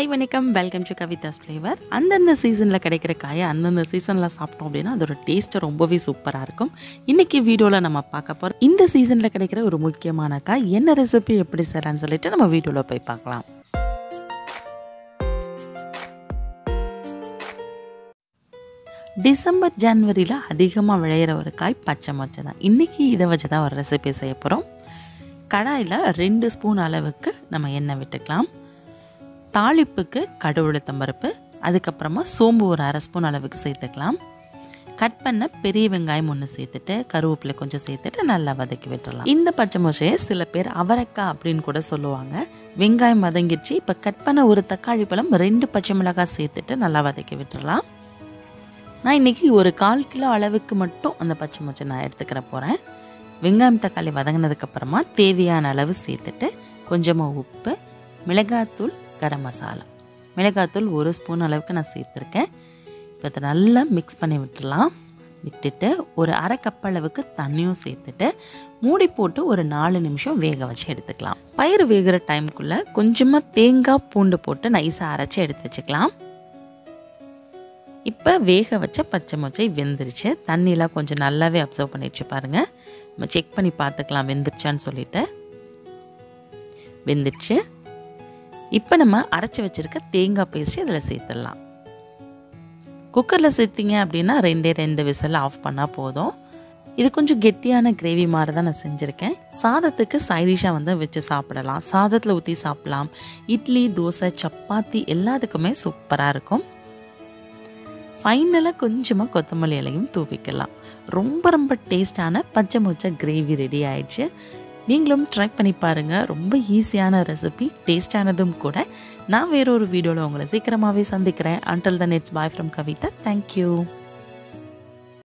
high வணக்கம் welcome to கவிதாஸ் flavour அந்தந்த சீசனில் கிடைக்கிற காயை அந்தந்த சீசனில் சாப்பிட்டோம் அப்படின்னா அதோட டேஸ்ட்டு ரொம்பவே சூப்பராக இருக்கும் இன்றைக்கி வீடியோவில் நம்ம பார்க்க போகிறோம் இந்த சீசனில் கிடைக்கிற ஒரு முக்கியமான காய் என்ன ரெசிபி எப்படி செய்யலான்னு சொல்லிட்டு நம்ம வீடியோவில் போய் பார்க்கலாம் டிசம்பர் ஜனவரியில் அதிகமாக விளையிற ஒரு காய் பச்சை மொச்சை தான் இன்றைக்கி இதை வச்சு தான் ஒரு ரெசிபி செய்ய போகிறோம் கடாயில் ரெண்டு ஸ்பூன் அளவுக்கு நம்ம எண்ணெய் விட்டுக்கலாம் தாளிப்புக்கு கடுவுளுத்தம் பருப்பு அதுக்கப்புறமா சோம்பு ஒரு அரை ஸ்பூன் அளவுக்கு சேர்த்துக்கலாம் கட் பண்ண பெரிய வெங்காயம் ஒன்று சேர்த்துட்டு கருவேப்பிலை கொஞ்சம் சேர்த்துட்டு நல்லா வதக்கி விட்டுடலாம் இந்த பச்சை மொச்சையை சில பேர் அவரைக்காய் அப்படின்னு கூட சொல்லுவாங்க வெங்காயம் வதங்கிடுச்சு இப்போ கட் பண்ண ஒரு தக்காளி பழம் ரெண்டு பச்சை மிளகாய் சேர்த்துட்டு நல்லா வதக்கி விட்டுடலாம் நான் இன்றைக்கி ஒரு கால் கிலோ அளவுக்கு மட்டும் அந்த பச்சை மொச்சை நான் எடுத்துக்கிற போகிறேன் வெங்காயம் தக்காளி வதங்கினதுக்கப்புறமா தேவையான அளவு சேர்த்துட்டு கொஞ்சமாக உப்பு மிளகாத்தூள் கரம் மசாலா மிளகாத்தூள் ஒரு ஸ்பூன் அளவுக்கு நான் சேர்த்துருக்கேன் இப்போ அதை நல்லா மிக்ஸ் பண்ணி விட்டுடலாம் விட்டுட்டு ஒரு அரை கப் அளவுக்கு தண்ணியும் சேர்த்துட்டு மூடி போட்டு ஒரு நாலு நிமிஷம் வேக வச்சு எடுத்துக்கலாம் பயிர் வேகிற டைமுக்குள்ளே கொஞ்சமாக தேங்காய் பூண்டு போட்டு நைஸாக அரைச்சி எடுத்து வச்சுக்கலாம் இப்போ வேக வச்ச பச்சை மொச்சை வெந்துருச்சு தண்ணியெலாம் கொஞ்சம் நல்லாவே அப்சர்வ் பண்ணிடுச்சு பாருங்கள் நம்ம செக் பண்ணி பார்த்துக்கலாம் வெந்துருச்சான்னு சொல்லிட்டு வெந்துடுச்சு இப்போ நம்ம அரைச்சி வச்சுருக்க தேங்காய் பேஸ்ட் இதில் சேர்த்துடலாம் குக்கரில் சேர்த்திங்க அப்படின்னா ரெண்டே ரெண்டு விசில் ஆஃப் பண்ணால் போதும் இது கொஞ்சம் கெட்டியான கிரேவி மாதிரி தான் நான் செஞ்சுருக்கேன் சாதத்துக்கு சைடிஷாக வந்து வச்சு சாப்பிடலாம் சாதத்தில் ஊற்றி சாப்பிடலாம் இட்லி தோசை சப்பாத்தி எல்லாத்துக்குமே சூப்பராக இருக்கும் ஃபைனலாக கொஞ்சமாக கொத்தமல்லி இலையும் தூவிக்கலாம் ரொம்ப ரொம்ப டேஸ்டான பச்சை மொச்சை கிரேவி ரெடி ஆயிடுச்சு நீங்களும் ட்ரை பண்ணி பாருங்கள் ரொம்ப ஈஸியான ரெசிபி டேஸ்டானதும் கூட நான் வேறொரு வீடியோவில் உங்களை சீக்கிரமாகவே சந்திக்கிறேன் until the next bye from Kavitha thank you